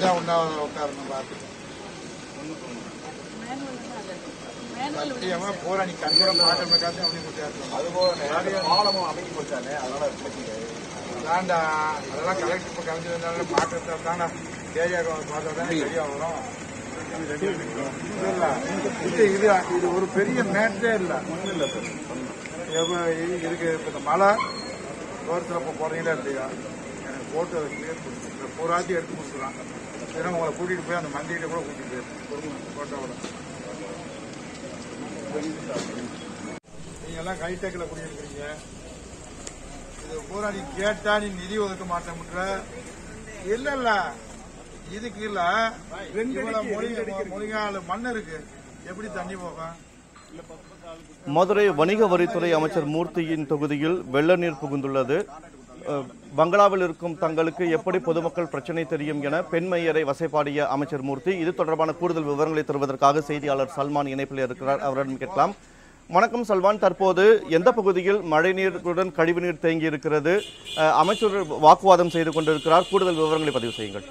தான் ஒன்றா உட்காரணும் பார்த்துட்டு சத்தியமா போற நீ கண்கூட மாற்றம் காத்து அவனையும் கொடுத்தாரு அதுபோல பாலமும் அமைக்கி போச்சானே அதனால பிரச்சனை தாண்டா அதெல்லாம் கலெக்டர் இப்போ கலைஞ்சதுனால மாற்றத்தை தானே ஏரியாவுக்கு வந்து பார்த்தா தானே சரியா வரும் இல்ல இது இது இது ஒரு பெரிய மேட்டே இல்லை ஒண்ணும் இல்ல சார் எப்ப இது- இதுக்கு இப்போ இந்த மழை தோரத்தில் இப்போ போடுறீங்களா இல்லையா எனக்கு போட்டு அதை கிளியர் கொடுத்து பூராத்தையும் எடுத்து கொடுத்துலாம் ஏன்னா உங்களை கூட்டிகிட்டு போய் அந்த மந்திகிட்ட கூட கூட்டிகிட்டு போயிருக்கேன் போட்டோவோட நீங்க எல்லாம் ஹைடெக்கில் குடியிருக்கிறீங்க இது பூரா நீ கேட்டா நீ நிதி ஒதுக்க மாட்டேன்ற இல்ல இல்ல இதுக்கு இல்ல இவ்வளவு மொழி மொழிகால மண் இருக்கு எப்படி தண்ணி போகும் மதுரை வணிக வரித்துறை அமைச்சர் மூர்த்தியின் தொகுதியில் வெள்ள நீர் புகுந்துள்ளது அஹ், பங்களாவில் இருக்கும் தங்களுக்கு எப்படி பொதுமக்கள் பிரச்சனை தெரியும் என பெண் மேயரை வசைபாடிய அமைச்சர் மூர்த்தி இது தொடர்பான கூடுதல் விவரங்களை தருவதற்காக செய்தியாளர் சல்மான் இணைப்பில் இருக்கிறார் அவரிடம் கேட்கலாம் வணக்கம் சல்மான் தற்போது எந்த பகுதியில் மழைநீருடன் கழிவுநீர் தேங்கி இருக்கிறது அஹ், அமைச்சர் வாக்குவாதம் செய்து கொண்டிருக்கிறார் கூடுதல் விவரங்களை பதிவு செய்யுங்கள்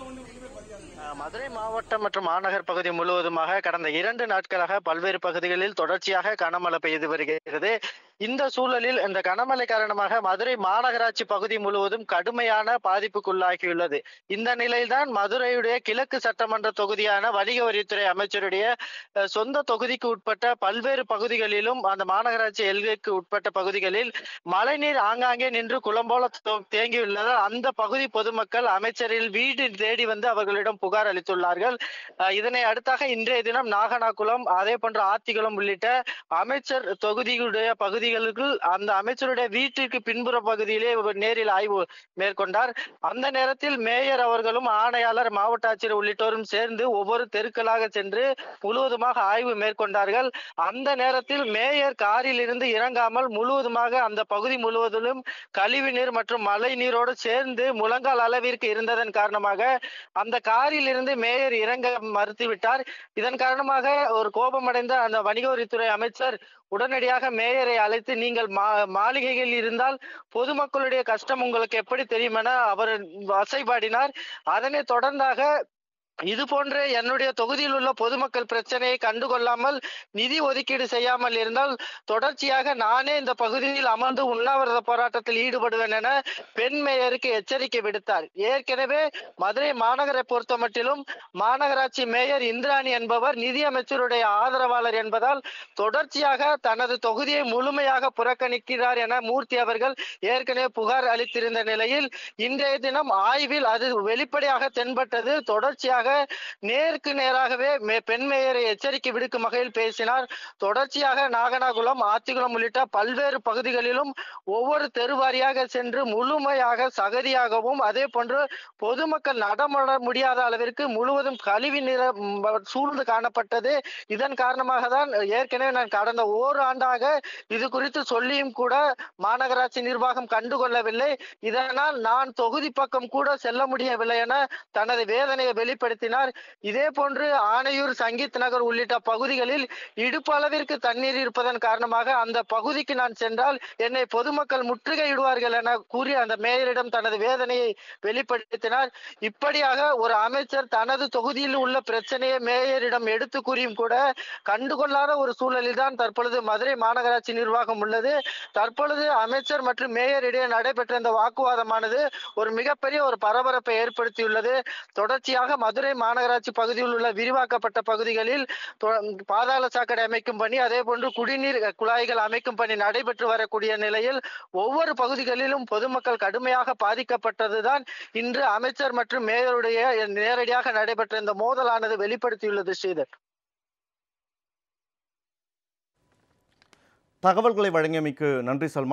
அஹ் மதுரை மாவட்டம் மற்றும் மாநகர் பகுதி முழுவதுமாக கடந்த இரண்டு நாட்களாக பல்வேறு பகுதிகளில் தொடர்ச்சியாக கனமழை பெய்து வருகிறது இந்த சூழலில் இந்த கனமழை காரணமாக மதுரை மாநகராட்சி பகுதி முழுவதும் கடுமையான பாதிப்புக்குள்ளாகியுள்ளது இந்த நிலையில்தான் மதுரையுடைய கிழக்கு சட்டமன்ற தொகுதியான வணிக வரித்துறை அமைச்சருடைய அஹ், சொந்த தொகுதிக்கு உட்பட்ட பல்வேறு பகுதிகளிலும் அந்த மாநகராட்சி எல்கைக்கு உட்பட்ட பகுதிகளில் மழைநீர் ஆங்காங்கே நின்று குளம்போல தோ- தேங்கியுள்ளதால் அந்த பகுதி பொதுமக்கள் அமைச்சரில் வீடு தேடி வந்து அவர்களிடம் புகார் அளித்துள்ளார்கள் அஹ் இதனை அடுத்தாக இன்றைய தினம் நாகனாகுளம் அதே போன்று ஆத்திக்குளம் உள்ளிட்ட அமைச்சர் தொகுதியுடைய பகுதிகளுக்கு அந்த அமைச்சருடைய வீட்டிற்கு பின்புற பகுதியிலே ஒரு நேரில் ஆய்வு மேற்கொண்டார் அந்த நேரத்தில் மேயர் அவர்களும் ஆணையாளர் மாவட்ட ஆட்சியர் உள்ளிட்டோரும் சேர்ந்து ஒவ்வொரு தெருக்களாக சென்று முழுவதுமாக ஆய்வு மேற்கொண்டார்கள் அந்த நேரத்தில் மேயர் காரில் இருந்து இறங்காமல் முழுவதுமாக அந்த பகுதி முழுவதிலும் கழிவு நீர் மற்றும் மழை நீரோடு சேர்ந்து முழங்கால் அளவிற்கு இருந்ததன் காரணமாக அந்த காரில் இருந்து மேயர் இறங்க மறுத்துவிட்டார் இதன் காரணமாக ஒரு கோபமடைந்த அந்த வணிக வரித்துறை அமைச்சர் உடனடியாக மேயரை அழைத்து நீங்கள் மா மாளிகையில் இருந்தால் பொதுமக்களுடைய கஷ்டம் உங்களுக்கு எப்படி தெரியும் என அவர் வசைபாடினார் அதனை தொடர்ந்தாக இது போன்ற என்னுடைய தொகுதியில் உள்ள பொதுமக்கள் பிரச்சனையை கண்டுகொள்ளாமல் நிதி ஒதுக்கீடு செய்யாமல் இருந்தால் தொடர்ச்சியாக நானே இந்த பகுதியில் அமர்ந்து உண்ணாவிரத போராட்டத்தில் ஈடுபடுவேன் என பெண் மேயருக்கு எச்சரிக்கை விடுத்தார் ஏற்கனவே மதுரை மாநகரை பொறுத்த மட்டிலும் மாநகராட்சி மேயர் இந்திராணி என்பவர் நிதி அமைச்சருடைய ஆதரவாளர் என்பதால் தொடர்ச்சியாக தனது தொகுதியை முழுமையாக புறக்கணிக்கிறார் என மூர்த்தி அவர்கள் ஏற்கனவே புகார் அளித்திருந்த நிலையில் இன்றைய தினம் ஆய்வில் அது வெளிப்படையாக தென்பட்டது தொடர்ச்சியாக நேருக்கு நேராகவே மே- பெண் மேயரை எச்சரிக்கை விடுக்கும் வகையில் பேசினார் தொடர்ச்சியாக நாகனாகுளம் ஆத்திக்குளம் உள்ளிட்ட பல்வேறு பகுதிகளிலும் ஒவ்வொரு தெருவாரியாக சென்று முழுமையாக சகதியாகவும் அதே போன்று பொதுமக்கள் நடமாட முடியாத அளவிற்கு முழுவதும் கழிவு நிற ம், சூழ்ந்து காணப்பட்டது இதன் காரணமாக தான் ஏற்கனவே நான் கடந்த ஓராண்டாக இது குறித்து சொல்லியும் கூட மாநகராட்சி நிர்வாகம் கண்டுகொள்ளவில்லை இதனால் நான் தொகுதி பக்கம் கூட செல்ல முடியவில்லை என தனது வேதனையை வெளிப்படுத்தினார் இதே போன்று ஆனையூர் சங்கீத் நகர் உள்ளிட்ட பகுதிகளில் இடுப்பு அளவிற்கு தண்ணீர் இருப்பதன் காரணமாக அந்த பகுதிக்கு நான் சென்றால் என்னை பொதுமக்கள் முற்றுகையிடுவார்கள் என கூறி அந்த மேயரிடம் தனது வேதனையை வெளிப்படுத்தினார் இப்படியாக ஒரு அமைச்சர் தனது தொகுதியில் உள்ள பிரச்சனையை மேயரிடம் எடுத்து கூறியும் கூட கண்டுகொள்ளாத ஒரு சூழலில் தான் தற்பொழுது மதுரை மாநகராட்சி நிர்வாகம் உள்ளது தற்பொழுது அமைச்சர் மற்றும் மேயர் இடையே நடைபெற்ற இந்த வாக்குவாதமானது ஒரு மிகப்பெரிய ஒரு பரபரப்பை ஏற்படுத்தியுள்ளது தொடர்ச்சியாக மதுரை மாநகராட்சி பகுதியில் உள்ள விரிவாக்கப்பட்ட பகுதிகளில் தொ- பாதாள சாக்கடை அமைக்கும் பணி அதே போன்று குடிநீர் குழாய்கள் அமைக்கும் பணி நடைபெற்று வரக்கூடிய நிலையில் ஒவ்வொரு பகுதிகளிலும் பொதுமக்கள் கடுமையாக பாதிக்கப்பட்டதுதான் இன்று அமைச்சர் மற்றும் மேயருடைய நேரடியாக நடைபெற்ற இந்த மோதலானது வெளிப்படுத்தியுள்ளது ஸ்ரீதர் தகவல்களை வழங்கியமைக்கு நன்றி சல்மான்